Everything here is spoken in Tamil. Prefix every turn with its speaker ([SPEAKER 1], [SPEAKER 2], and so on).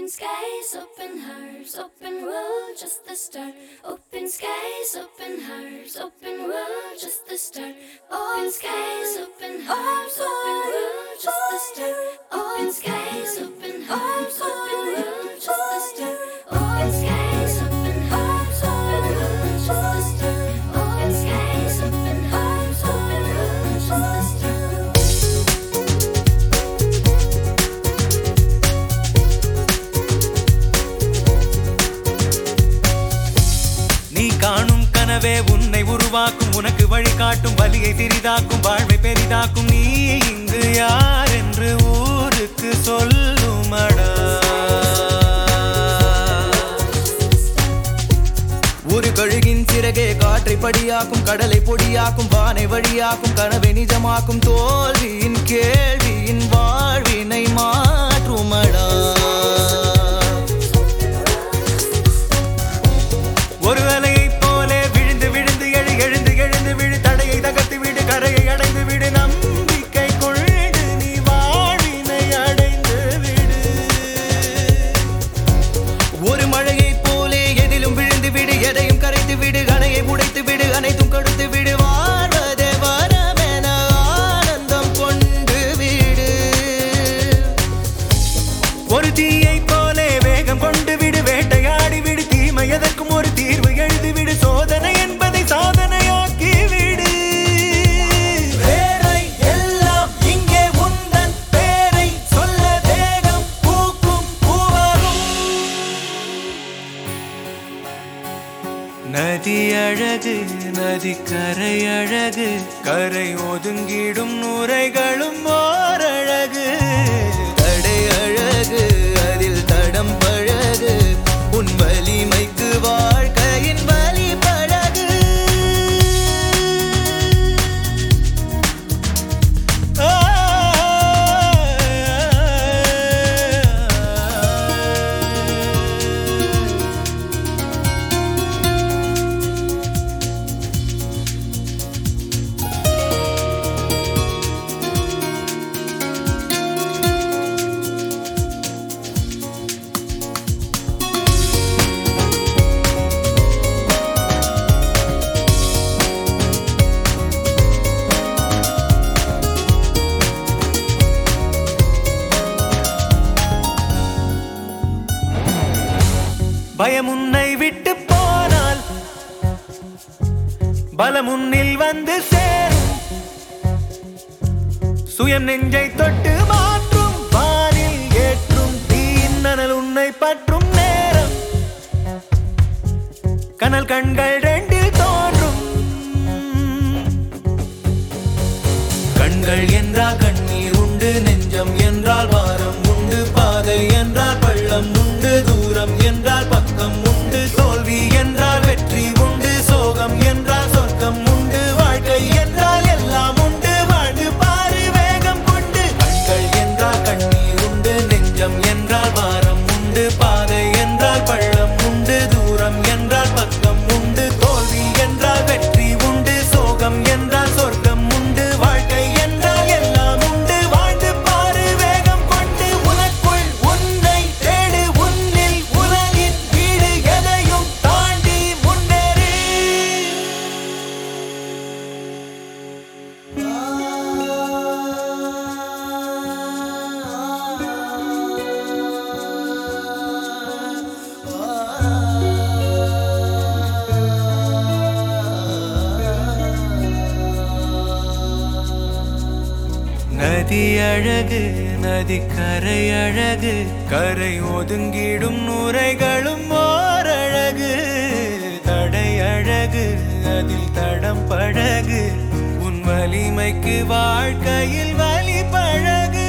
[SPEAKER 1] Open skies, open hearts, open world, just the start. Open skies, open hearts, open world, just the start. Open skies, open hearts, open world, just the start. Open skies, open hearts, open world, just the start. Open skies, open hearts, open world, just the start. Open skies, open hearts, open world, just the start.
[SPEAKER 2] நீ காணும் கனவே உன்னை உருவாக்கும் உனக்கு வழிகாட்டும் வலியை சிறிதாக்கும் வாழ்வை பெரிதாக்கும் நீ இங்கு யார் என்று ஊருக்கு சொல்லுமடா
[SPEAKER 3] ஒரு கழுகின் சிறகே காற்றை படியாக்கும் கடலை பொடியாக்கும் வானை வழியாக்கும் கனவை நிஜமாக்கும் தோல்வியின் கேள்வியின் வாழ்வினை மாற்றுமடா
[SPEAKER 2] ஒரு அலையைப் போலே விழுந்து விழுந்து எழு எழுந்து எழுந்து விழு தடையை தகர்த்து விடு கரையை அடைந்து விடு நம்பிக்கை கொண்டு நீ வாழ்வினை அடைந்து விடு
[SPEAKER 3] ஒரு மழையைப் போலே எதிலும் விழுந்து விடு எதையும் கரைத்து விடு அணையை உடைத்து விடு அனைத்தும் கொடுத்து விடு வாழ்வதே வரமென ஆனந்தம் கொண்டு விடு
[SPEAKER 2] ஒரு தீயை போலே வேகம் கொண்டு விடு வேட்டையாடி விடு தீமை எதற்கும் ஒரு தீர்வு எழுதி விடு சோதனை என்பதை சாதனையாக்கி விடு வேரை எல்லாம் இங்கே உந்தன் பேரை சொல்ல தேகம் பூக்கும் பூவாகும் நதி அழகு நதி கரை அழகு கரை ஒதுங்கிடும் நுரைகளும் ஓரழகு
[SPEAKER 3] தடை அழகு அதில் தடம் பழகு உன் வலிமைக்கு வாழ்க்கையின் வலி பழகு
[SPEAKER 2] பயம் உன்னை விட்டு போனால் பலம் உன்னில் வந்து சேரும் சுயம் நெஞ்சை தொட்டு மாற்றும் வானில் ஏற்றும் தீநனல் உன்னை பற்றும் நேரம் கனல் கண்கள் ரெண்டில் தோன்றும் கண்கள் என்றால் கண்ணீர் உண்டு நெஞ்சம் என்றால் பாரம் உண்டு பாதை என்றால் பள்ளம் உண்டு தூரம் என்றால் பக்கம் உண்டு தோல்வி என்றால் வெற்றி உண்டு சோகம் என்றால் சொர்க்கம் உண்டு வாழ்க்கை என்றால் எல்லாம் உண்டு வாழ்ந்து பாரு வேகம் கொண்டு கண்கள் என்றால் கண்ணீர் உண்டு நெஞ்சம் என்றால் பாரம் உண்டு பாதை என்றால் பள்ளம் உண்டு தூரம் என்றால் பக்கம் உண்டு தோல்வி என்றால் வெற்றி உண்டு சோகம் என்றால் சொர்க்கம் உண்டு வாழ்க்கை என்றால் எல்லாம் உண்டு வாழ்ந்து பாரு வேகம் கொண்டு உனக்குள் உன்னை தேடு உன்னில் உலகின் வீடு எதையும் தாண்டி முன்னேறு நதி அழகு நதி கரை அழகு கரை ஒதுங்கிடும் நுரைகளும் ஓரழகு தடை அழகு அதில் தடம் பழகு உன் வலிமைக்கு வாழ்க்கையில் வலி பழகு